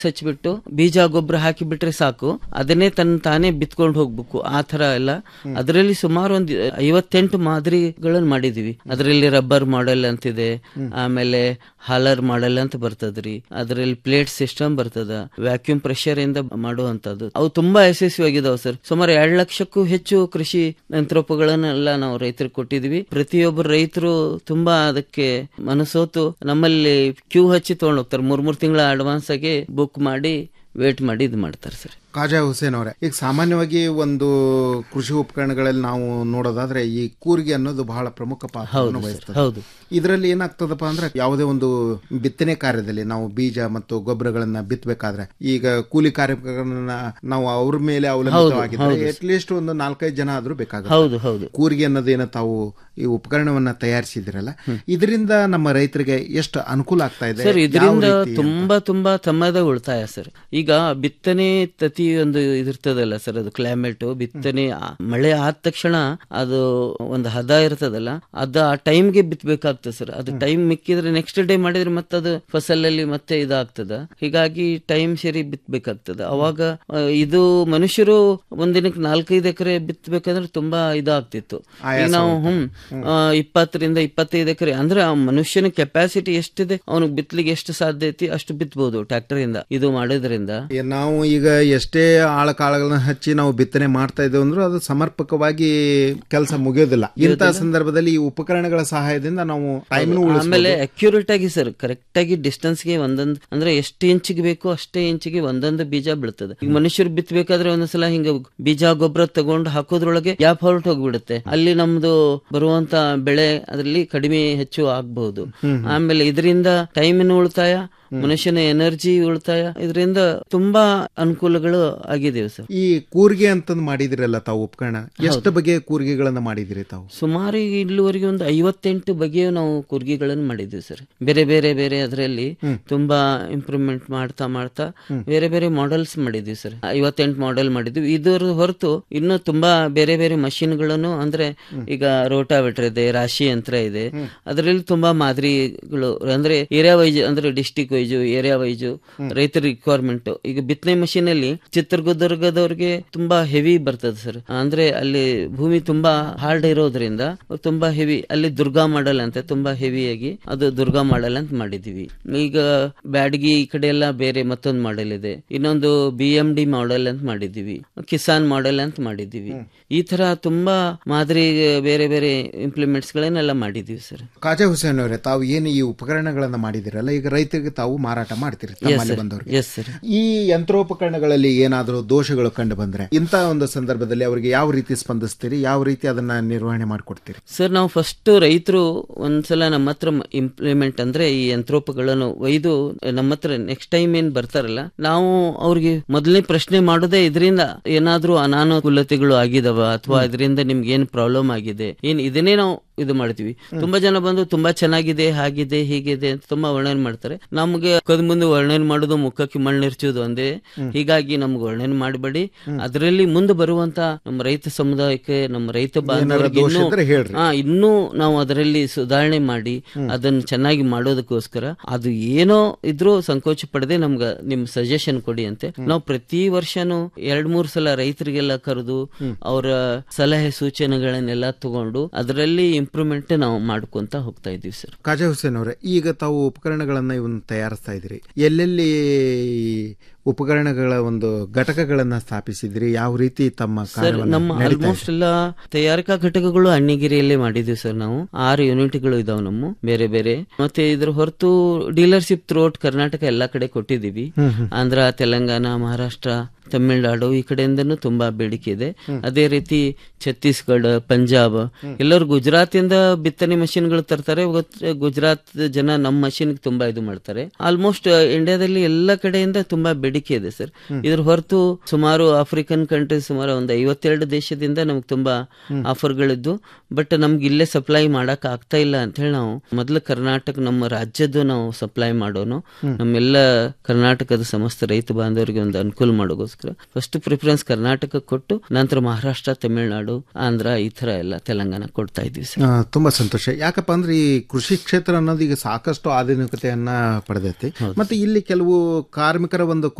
ಹಚ್ಬಿಟ್ಟು ಬೀಜ ಗೊಬ್ಬರ ಹಾಕಿ ಬಿಟ್ರೆ ಸಾಕು ಅದನ್ನೇ ತನ್ನ ತಾನೇ ಬಿತ್ಕೊಂಡು ಹೋಗ್ಬೇಕು ಆ ತರ ಎಲ್ಲ ಅದರಲ್ಲಿ ಸುಮಾರು ಒಂದು ಐವತ್ತೆಂಟು ಮಾದರಿಗಳನ್ನು ಮಾಡಿದೀವಿ ಅದರಲ್ಲಿ ರಬ್ಬರ್ ಮಾಡೆಲ್ ಅಂತಿದೆ ಆಮೇಲೆ ಹಾಲರ್ ಮಾಡೆಲ್ ಅಂತ ಬರ್ತದ್ರಿ ಅದರಲ್ಲಿ ಪ್ಲೇಟ್ ಸಿಸ್ಟಮ್ ಬರ್ತದ ವ್ಯಾಕ್ಯೂಮ್ ಪ್ರೆಷರ್ ಇಂದ ಮಾಡುವಂತದ್ದು ಅವು ತುಂಬಾ ಯಶಸ್ವಿಯಾಗಿದಾವೆ ಸರ್ ಸುಮಾರು ಎರಡ್ ಲಕ್ಷಕ್ಕೂ ಹೆಚ್ಚು ಕೃಷಿ ಯಂತ್ರೋಪಗಳನ್ನೆಲ್ಲ ನಾವು ರೈತರಿಗೆ ಕೊಟ್ಟಿದೀವಿ ಪ್ರತಿಯೊಬ್ಬರು ರೈತರು ತುಂಬಾ ಅದಕ್ಕೆ ಮನಸೋತು ನಮ್ಮಲ್ಲಿ ಕ್ಯೂ ಹಚ್ಚಿ ತಗೊಂಡ್ ಹೋಗ್ತಾರೆ ಮೂರ್ ಮೂರ್ ತಿಂಗಳ ಅಡ್ವಾನ್ಸ್ ಆಗಿ ಬುಕ್ ಮಾಡಿ ವೇಟ್ ಮಾಡಿ ಇದು ಮಾಡ್ತಾರೆ ಸರ್ ಕಾಜಾ ಹುಸೇನ್ ಅವರೇ ಈಗ ಸಾಮಾನ್ಯವಾಗಿ ಒಂದು ಕೃಷಿ ಉಪಕರಣಗಳಲ್ಲಿ ನಾವು ನೋಡೋದಾದ್ರೆ ಈ ಕೂರಿಗೆ ಅನ್ನೋದು ಬಹಳ ಪ್ರಮುಖ ಪಾತ್ರವನ್ನು ವಹಿಸ್ತದೆ ಹೌದು ಇದರಲ್ಲಿ ಏನಾಗ್ತದಪ್ಪ ಅಂದ್ರೆ ಯಾವುದೇ ಒಂದು ಬಿತ್ತನೆ ಕಾರ್ಯದಲ್ಲಿ ನಾವು ಬೀಜ ಮತ್ತು ಗೊಬ್ಬರಗಳನ್ನ ಬಿತ್ತಬೇಕಾದ್ರೆ ಈಗ ಕೂಲಿ ಕಾರ್ಮಿಕರನ್ನ ನಾವು ಅವ್ರ ಮೇಲೆ ಅವಲಂಬಿತವಾಗಿದ್ರೆ ಅಟ್ ಲೀಸ್ಟ್ ಒಂದು ನಾಲ್ಕೈದು ಜನ ಆದ್ರೂ ಬೇಕಾಗುತ್ತೆ ಹೌದು ಹೌದು ಕೂರಿಗೆ ಅನ್ನೋದೇನ ತಾವು ಈ ಉಪಕರಣವನ್ನ ತಯಾರಿಸಿದಿರಲ್ಲ ಇದರಿಂದ ನಮ್ಮ ರೈತರಿಗೆ ಎಷ್ಟು ಅನುಕೂಲ ಆಗ್ತಾ ಇದೆ ಸರ್ ಯಾವ ಇದರಿಂದ ರೀತಿ? ತುಂಬಾ ತುಂಬಾ ಸಮಯದ ಉಳಿತಾಯ ಸರ್ ಈಗ ಬಿತ್ತನೆ ತತಿ ಒಂದು ಇದಿರ್ತದಲ್ಲ ಸರ್ ಅದು ಕ್ಲೈಮೇಟ್ ಬಿತ್ತನೆ ಆ- ಮಳೆ ಆದ ತಕ್ಷಣ ಅದು ಒಂದು ಹದ ಇರ್ತದಲ್ಲ ಅದ ಆ ಟೈಮ್ಗೆ ಬಿತ್ತಬೇಕಾಗ್ತದೆ ಸರ್ ಅದು ಟೈಮ್ ಮಿಕ್ಕಿದ್ರೆ ನೆಕ್ಸ್ಟ್ ಡೇ ಮಾಡಿದ್ರೆ ಮತ್ತೆ ಅದು ಫಸಲಲ್ಲಿ ಮತ್ತೆ ಇದಾಗ್ತದ ಹೀಗಾಗಿ ಟೈಮ್ ಸರಿ ಬಿತ್ತಬೇಕಾಗ್ತದ ಅವಾಗ ಆ, ಇದು ಮನುಷ್ಯರು ಒಂದಿನಕ್ಕೆ ನಾಲ್ಕೈದು ಎಕರೆ ಬಿತ್ತಬೇಕಂದ್ರೆ ತುಂಬಾ ಇದಾಗ್ತಿತ್ತು ಈಗ ನಾವು ಹ್ಮ್ ಆ, ಇಪ್ಪತ್ತರಿಂದ ಇಪ್ಪತ್ತೈದು ಎಕರೆ ಅಂದ್ರೆ ಆ ಮನುಷ್ಯನ ಕೆಪಾಸಿಟಿ ಎಷ್ಟಿದೆ ಅವನಿಗೆ ಬಿತ್ತಲಿಕ್ಕೆ ಎಷ್ಟು ಸಾಧ್ಯ ಐತಿ ಅಷ್ಟು ಬಿತ್ತಬಹುದು ಟ್ರ್ಯಾಕ್ಟರ್ ಇಂದ ಇದು ಮಾಡೋದ್ರಿಂದ ಏ, ನಾವು ಈಗ ಎಷ್ಟೇ ಆಳ ಕಾಳಗಳನ್ನ ಹಚ್ಚಿ ನಾವು ಬಿತ್ತನೆ ಮಾಡ್ತಾ ಇದ್ದೇವೆ ಅಂದ್ರೂ ಅದು ಸಮರ್ಪಕವಾಗಿ ಕೆಲಸ ಮುಗಿಯೋದಿಲ್ಲ ಇಂತಹ ಸಂದರ್ಭದಲ್ಲಿ ಈ ಉಪಕರಣಗಳ ಸಹಾಯದಿಂದ ನಾವು ಟೈಮ್ ಆಮೇಲೆ ಅಕ್ಯುರೇಟ್ ಆಗಿ ಸರ್ ಕರೆಕ್ಟ್ ಆಗಿ ಡಿಸ್ಟೆನ್ಸ್ ಗೆ ಒಂದೊಂದು ಅಂದ್ರೆ ಎಷ್ಟು ಇಂಚಿಗೆ ಬೇಕು ಅಷ್ಟೇ ಇಂಚಿಗೆ ಒಂದೊಂದು ಬೀಜ ಬೀಳ್ತದೆ ಈಗ ಮನುಷ್ಯರು ಬಿತ್ತಬೇಕಾದ್ರೆ ಒಂದೊಂದ್ಸಲ ಹಿಂಗ ಬೀಜ ಗೊಬ್ಬರ ತಗೊಂಡು ಹಾಕೋದ್ರೊಳಗೆ ಗ್ಯಾಪ್ ಹೊರಟು ಹೋಗ್ಬಿಡುತ್ತೆ ಅಲ್ಲಿ ನಮ್ದು ಬರುವಂತ ಬೆಳೆ ಅದರಲ್ಲಿ ಕಡಿಮೆ ಹೆಚ್ಚು ಆಗ್ಬಹುದು ಆಮೇಲೆ ಇದರಿಂದ ಟೈಮಿನ ಉಳಿತಾಯ ಮನುಷ್ಯನ ಎನರ್ಜಿ ಉಳಿತಾಯ ಇದರಿಂದ ತುಂಬಾ ಅನುಕೂಲಗಳು ಆಗಿದ್ದೇವೆ ಸರ್ ಈ ಕೂರ್ಗೆ ಅಂತಂದು ಮಾಡಿದಿರಲ್ಲ ತಾವು ಉಪಕರಣ ಎಷ್ಟು ಬಗೆಯ ಕೂರ್ಗೆಗಳನ್ನ ಮಾಡಿದಿರಿ ತಾವು ಸುಮಾರು ಈಗ ಇಲ್ಲಿವರೆಗೆ ಒಂದು ಐವತ್ತೆಂಟು ಬಗೆಯ ನಾವು ಕುರ್ಗಿಗಳನ್ನು ಮಾಡಿದ್ವಿ ಸರ್ ಬೇರೆ ಬೇರೆ ಬೇರೆ ಅದರಲ್ಲಿ ತುಂಬಾ ಇಂಪ್ರೂವ್ಮೆಂಟ್ ಮಾಡ್ತಾ ಮಾಡ್ತಾ ಬೇರೆ ಬೇರೆ ಮಾಡೆಲ್ಸ್ ಮಾಡಿದ್ವಿ ಸರ್ ಐವತ್ತೆಂಟು ಮಾಡೆಲ್ ಮಾಡಿದ್ವಿ ಇದರ ಹೊರತು ಇನ್ನೂ ತುಂಬಾ ಬೇರೆ ಬೇರೆ ಮಷಿನ್ಗಳನ್ನು ಅಂದ್ರೆ ಈಗ ರೋಟಾವೆಟರ್ ಇದೆ ರಾಶಿ ಯಂತ್ರ ಇದೆ ಅದರಲ್ಲಿ ತುಂಬಾ ಮಾದರಿಗಳು ಅಂದ್ರೆ ಏರಿಯಾ ವೈಜ್ ಅಂದ್ರೆ ಡಿಸ್ಟಿಕ್ ವೈಜು ಏರಿಯಾ ವೈಜು ರೈತರ ರಿಕ್ವೈರ್ಮೆಂಟ್ ಈಗ ಬಿತ್ತನೆ ಮಷೀನ್ ಅಲ್ಲಿ ಚಿತ್ರದುರ್ಗದವ್ರಿಗೆ ತುಂಬಾ ಹೆವಿ ಬರ್ತದೆ ಸರ್ ಅಂದ್ರೆ ಅಲ್ಲಿ ಭೂಮಿ ತುಂಬಾ ಹಾರ್ಡ್ ಇರೋದ್ರಿಂದ ತುಂಬಾ ಹೆವಿ ಅಲ್ಲಿ ದುರ್ಗಾ ಮಾಡಲ್ ಅಂತ ತುಂಬಾ ಹೆವಿಯಾಗಿ ಅದು ದುರ್ಗಾ ಮಾಡಲ್ ಅಂತ ಮಾಡಿದೀವಿ ಈಗ ಬ್ಯಾಡಗಿ ಈ ಕಡೆ ಎಲ್ಲ ಬೇರೆ ಮತ್ತೊಂದು ಮಾಡೆಲ್ ಇದೆ ಇನ್ನೊಂದು ಬಿ ಎಂ ಡಿ ಮಾಡೆಲ್ ಅಂತ ಮಾಡಿದೀವಿ ಕಿಸಾನ್ ಮಾಡೆಲ್ ಅಂತ ಮಾಡಿದೀವಿ ಈ ತರ ತುಂಬಾ ಮಾದರಿ ಬೇರೆ ಬೇರೆ ಇಂಪ್ಲಿಮೆಂಟ್ಸ್ ಗಳನ್ನೆಲ್ಲ ಮಾಡಿದೀವಿ ಸರ್ ಕಾಜಾ ಹುಸೇನ್ ಅವರೇ ತಾವು ಏನು ಈ ಉಪಕರಣಗಳನ್ನ ಮಾಡಿದಿರಲ್ಲ ಈಗ ರೈತರಿಗೆ ತಾವು ಮಾರಾಟ ಮಾಡ್ತೀರಿ ತಮ್ಮಲ್ಲಿ ಬಂದವರಿಗೆ ಎಸ್ ಸರ್ ಈ ಯಂತ್ರೋಪಕರಣಗಳಲ್ಲಿ ಏನಾದರೂ ದೋಷಗಳು ಕಂಡು ಬಂದ್ರೆ ಇಂಥ ಒಂದು ಸಂದರ್ಭದಲ್ಲಿ ಅವರಿಗೆ ಯಾವ ರೀತಿ ಸ್ಪಂದಿಸ್ತೀರಿ ಯಾವ ರೀತಿ ಅದನ್ನ ನಿರ್ವಹಣೆ ಮಾಡಿಕೊಡ್ತೀರಿ ಸರ್ ನಾವು ಫಸ್ಟ್ ರೈತರು ಒಂದ್ಸಲ ನಮ್ಮ ಹತ್ರ ಇಂಪ್ಲಿಮೆಂಟ್ ಅಂದ್ರೆ ಈ ಯಂತ್ರೋಪಗಳನ್ನು ಒಯ್ದು ನಮ್ಮ ಹತ್ರ ನೆಕ್ಸ್ಟ್ ಟೈಮ್ ಏನ್ ಬರ್ತಾರಲ್ಲ ನಾವು ಅವ್ರಿಗೆ ಮೊದಲನೇ ಪ್ರಶ್ನೆ ಮಾಡೋದೇ ಇದರಿಂದ ಏನಾದ್ರೂ ಅನಾನುಕೂಲತೆಗಳು ಆಗಿದಾವ ಅಥವಾ ಇದರಿಂದ ನಿಮ್ಗೆ ಏನ್ ಪ್ರಾಬ್ಲಮ್ ಆಗಿದೆ ಏನ್ ಇದನ್ನೇ ನಾವು ಇದು ಮಾಡ್ತೀವಿ ತುಂಬಾ ಜನ ಬಂದು ತುಂಬಾ ಚೆನ್ನಾಗಿದೆ ಹಾಗಿದೆ ಹೀಗಿದೆ ಅಂತ ತುಂಬಾ ವರ್ಣನೆ ಮಾಡ್ತಾರೆ ನಮ್ಗೆ ಕದ್ ಮುಂದೆ ವರ್ಣನೆ ಮಾಡೋದು ಮುಖಕ್ಕೆ ಮಣ್ಣಿರ್ಚೋದು ಒಂದೇ ಹೀಗಾಗಿ ನಮ್ಗೆ ವರ್ಣನೆ ಮಾಡಬೇಡಿ ಅದರಲ್ಲಿ ಮುಂದೆ ಬರುವಂತ ನಮ್ಮ ರೈತ ಸಮುದಾಯಕ್ಕೆ ನಮ್ಮ ರೈತ ಬಾಂಧವರಿಗೆ ದೋಷ ಇನ್ನೂ ಇದ್ರೆ ಹೇಳ್ರಿ. ಆ, ಇನ್ನೂ ನಾವು ಅದರಲ್ಲಿ ಸುಧಾರಣೆ ಮಾಡಿ ಅದನ್ನ ಚೆನ್ನಾಗಿ ಮಾಡೋದಕ್ಕೋಸ್ಕರ ಅದು ಏನೋ ಇದ್ರೂ ಸಂಕೋಚ ಪಡದೆ ನಮ್ಗ ನಿಮ್ ಸಜೆಷನ್ ಕೊಡಿ ಅಂತೆ ನಾವು ಪ್ರತಿ ವರ್ಷನೂ ಎರಡ್ ಮೂರ್ ಸಲ ರೈತರಿಗೆಲ್ಲ ಕರೆದು ಅವರ ಸಲಹೆ ಸೂಚನೆಗಳನ್ನೆಲ್ಲ ತಗೊಂಡು ಅದರಲ್ಲಿ ಇಂಪ್ರೂವ್ಮೆಂಟ್ ನಾವು ಮಾಡ್ಕೊಂತ ಹೋಗ್ತಾ ಇದೀವಿ ಸರ್ ಕಾಜಾ ಹುಸೇನ್ ಅವರೇ ಈಗ ತಾವು ಉಪಕರಣಗಳನ್ನ ಇವನ್ನ ತಯಾರಿಸ್ತಾ ಇದ್ರಿ ಎಲ್ಲೆಲ್ಲಿ ಉಪಕರಣಗಳ ಒಂದು ಘಟಕಗಳನ್ನ ಸ್ಥಾಪಿಸಿದ್ರಿ ಯಾವ ರೀತಿ ತಮ್ಮ ಸರ್ ಕಾರ್ಯವನ್ನ ನಮ್ಮ ನಡೀತಾ ಇದೆ? ಆಲ್ಮೋಸ್ಟ್ ಎಲ್ಲ ತಯಾರಿಕಾ ಘಟಕಗಳು ಅಣ್ಣಿಗಿರಿಯಲ್ಲೇ ಮಾಡಿದ್ವಿ ಸರ್ ನಾವು ಆರು ಯೂನಿಟ್ಗಳು ಇದಾವೆ ನಮ್ಮ ಬೇರೆ ಬೇರೆ ಮತ್ತೆ ಇದ್ರ ಹೊರತು ಡೀಲರ್ಶಿಪ್ ಥ್ರೂಔಟ್ ಕರ್ನಾಟಕ ಎಲ್ಲಾ ಕಡೆ ಕೊಟ್ಟಿದೀವಿ ಆಂಧ್ರ ತೆಲಂಗಾಣ ಮಹಾರಾಷ್ಟ್ರ ತಮಿಳುನಾಡು ಈ ಕಡೆಯಿಂದನೂ ತುಂಬಾ ಬೇಡಿಕೆ ಇದೆ ಅದೇ ರೀತಿ ಛತ್ತೀಸ್ಗಢ ಪಂಜಾಬ್ ಎಲ್ಲರೂ ಗುಜರಾತ್ ಇಂದ ಬಿತ್ತನೆ ಮಷಿನ್ಗಳು ತರ್ತಾರೆ ಗೊತ್ತ- ಗುಜರಾತ್ ಜನ ನಮ್ಮ ಮಷಿನ್ ತುಂಬಾ ಇದು ಮಾಡ್ತಾರೆ ಆಲ್ಮೋಸ್ಟ್ ಇಂಡಿಯಾದಲ್ಲಿ ಎಲ್ಲ ಕಡೆಯಿಂದ ತುಂಬಾ ಬೇಡಿಕೆ ಇದೆ ಸರ್ ಇದ್ರ ಹೊರತು ಸುಮಾರು ಆಫ್ರಿಕನ್ ಕಂಟ್ರೀಸ್ ಸುಮಾರು ಒಂದು ಐವತ್ತೆರಡು ದೇಶದಿಂದ ನಮ್ಗೆ ತುಂಬಾ ಆಫರ್ಗಳಿದ್ದು ಬಟ್ ನಮ್ಗೆ ಇಲ್ಲೇ ಸಪ್ಲೈ ಮಾಡಕ್ ಆಗ್ತಾ ಇಲ್ಲ ಅಂತ ಹೇಳಿ ನಾವು ಮೊದಲು ಕರ್ನಾಟಕ ನಮ್ಮ ರಾಜ್ಯದ್ದು ನಾವು ಸಪ್ಲೈ ಮಾಡೋನು ನಮ್ಮೆಲ್ಲ ಕರ್ನಾಟಕದ ಸಮಸ್ತ ರೈತ ಬಾಂಧವರಿಗೆ ಒಂದು ಅನುಕೂಲ ಮಾಡೋಗೋಸ್ಕರ ಅದಕ್ಕೋಸ್ಕರ ಫಸ್ಟ್ ಪ್ರಿಫರೆನ್ಸ್ ಕರ್ನಾಟಕ ಕೊಟ್ಟು ನಂತರ ಮಹಾರಾಷ್ಟ್ರ ತಮಿಳುನಾಡು ಆಂಧ್ರ ಈ ತರ ಎಲ್ಲ ತೆಲಂಗಾಣ ಕೊಡ್ತಾ ಇದೀವಿ ಸರ್ ಆ, ತುಂಬಾ ಸಂತೋಷ ಯಾಕಪ್ಪ ಅಂದ್ರೆ ಈ ಕೃಷಿ ಕ್ಷೇತ್ರ ಅನ್ನೋದು ಈಗ ಸಾಕಷ್ಟು ಆಧುನಿಕತೆಯನ್ನ ಪಡೆದೈತಿ ಮತ್ತೆ ಇಲ್ಲಿ ಕೆಲವು ಕಾರ್ಮಿಕರ ಒಂದು